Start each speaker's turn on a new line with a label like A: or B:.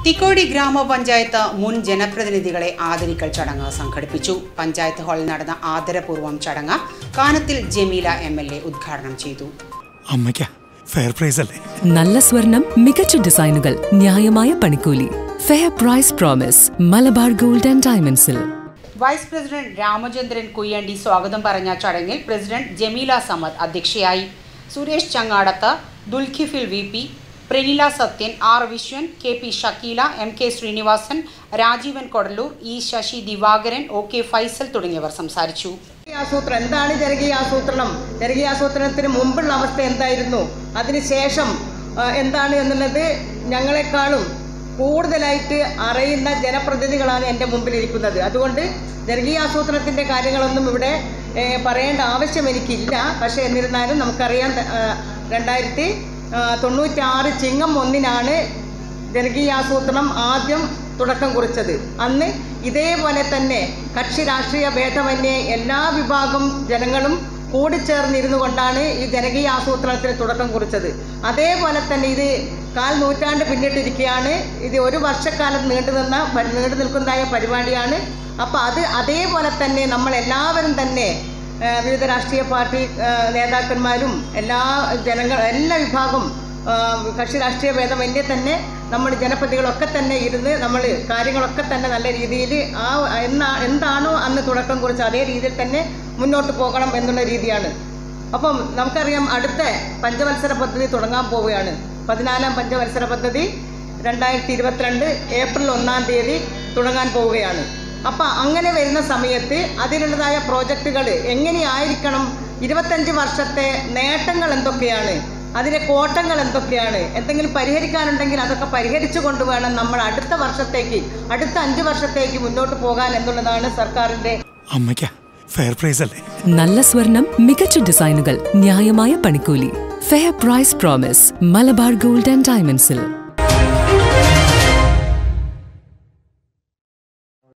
A: തിക്കോടി ഗ്രാമപഞ്ചായത്ത് മുൻ ജനപ്രതിനിധികളെ ആദരിക്കൽ ചടങ്ങ് സംഘടിപ്പിച്ചു പഞ്ചായത്ത് ഹാളിൽ നടന്ന ആദരപൂർവ്വം ചടങ്ങ് Kanathil Jameela M L A ഉദ്ഘാടനം ചെയ്തു
B: അമ്മയ്ക്ക ഫെയർ പ്രൈസ് അല്ലേ
C: നല്ല സ്വർണം മികച്ച ഡിസൈനുകൾ ന്യായമായ പണിക്കൂലി fair price promise Malabar gold and ഡയമണ്ട്സിൽ
A: വൈസ് പ്രസിഡന്റ് രാമചന്ദ്രൻ കുയ്യണ്ടി സ്വാഗതം പറഞ്ഞ ചടങ്ങിൽ പ്രസിഡന്റ് ജമീല സമദ് അധ്യക്ഷയായി Suresh Changadath Dulkifil V P Pranila Sathyan R Viswan K P Shakeela M K Sreenivasan Rajeevan Kodaloor E Sasi Divakaran O K Faisal തുടങ്ങിയവർ സംസാരിച്ചു
D: ആസൂത്രണം എന്താണ് ജനകീയ ആസൂത്രണം ജനകീയ ആസൂത്രണത്തിന് മുമ്പുള്ള അവസ്ഥ എന്തായിരുന്നു അതിനുശേഷം ആ, എന്താണ് എന്നുള്ളത് ഞങ്ങളെക്കാളും കൂടുതലായിട്ട് അറിയുന്ന ജനപ്രതിനിധികളാണ് എൻ്റെ മുമ്പിൽ ഇരിക്കുന്നത് അതുകൊണ്ട് ജനകീയ ആസൂത്രണത്തിൻ്റെ കാര്യങ്ങളൊന്നും ഇവിടെ ഏ, പറയേണ്ട ആവശ്യം എനിക്കില്ല പക്ഷേ എന്നിരുന്നാലും നമുക്കറിയാം ആ, രണ്ടായിരത്തി ആ, തൊണ്ണൂറ്റാറ് ചിങ്ങം ഒന്നിനാണ് ജനകീയാസൂത്രണം ആദ്യം തുടക്കം കുറിച്ചത് അന്ന് ഇതേപോലെ തന്നെ കക്ഷി രാഷ്ട്രീയ ഭേദമന്യേ എല്ലാ വിഭാഗം ജനങ്ങളും കൂടിച്ചേർന്നിരുന്നു കൊണ്ടാണ് ഈ ജനകീയ ആസൂത്രണത്തിന് തുടക്കം കുറിച്ചത് അതേപോലെ തന്നെ ഇത് കാൽ നൂറ്റാണ്ട് പിന്നിട്ടിരിക്കുകയാണ് ഇത് ഒരു വർഷക്കാലം നീണ്ടു നിന്ന നീണ്ടു നിൽക്കുന്നതായ പരിപാടിയാണ് അപ്പോൾ അത് അതേപോലെ തന്നെ നമ്മൾ എല്ലാവരും തന്നെ ആ, വിവിധ രാഷ്ട്രീയ പാർട്ടി ആ, നേതാക്കന്മാരും എല്ലാ ജനങ്ങൾ എല്ലാ വിഭാഗം ആ, കക്ഷി രാഷ്ട്രീയ ഭേദമന്യേ തന്നെ നമ്മൾ ജനപ്രതികളൊക്കെ തന്നെ ഇരുന്ന് നമ്മൾ കാര്യങ്ങളൊക്കെ തന്നെ നല്ല രീതിയിൽ ആ എന്നാ എന്താണോ അന്ന് തുടക്കം കുറിച്ച് അതേ രീതിയിൽ തന്നെ മുന്നോട്ട് പോകണം എന്നുള്ള രീതിയാണ് അപ്പം നമുക്കറിയാം അടുത്ത പഞ്ചവത്സര പദ്ധതി തുടങ്ങാൻ പോവുകയാണ് പതിനാലാം പഞ്ചവത്സര പദ്ധതി രണ്ടായിരത്തി ഇരുപത്തിരണ്ട് ഏപ്രിൽ ഒന്നാം തീയതി തുടങ്ങാൻ പോവുകയാണ് അപ്പം അങ്ങനെ വരുന്ന സമയത്ത് അതിനുള്ളതായ പ്രോജക്റ്റുകൾ എങ്ങനെയായിരിക്കണം ഇരുപത്തഞ്ച് വർഷത്തെ നേട്ടങ്ങൾ എന്തൊക്കെയാണ് അതിലെ കോട്ടങ്ങൾ എന്തൊക്കെയാണ് എന്തെങ്കിലും പരിഹരിക്കാനുണ്ടെങ്കിൽ അതൊക്കെ പരിഹരിച്ചു കൊണ്ടുവേണം നമ്മൾ അടുത്ത വർഷത്തേക്ക് അടുത്ത അഞ്ച് വർഷത്തേക്ക് മുന്നോട്ട് പോകാൻ എന്നുള്ളതാണ് സർക്കാരിൻ്റെ
B: അമ്മയ്ക്ക ഫെയർ പ്രൈസ് അല്ലേ
C: നല്ല സ്വർണം മികച്ച ഡിസൈനുകൾ ന്യായമായ പണിക്കൂലി fair price promise Malabar gold and ഡയമണ്ട്സിൽ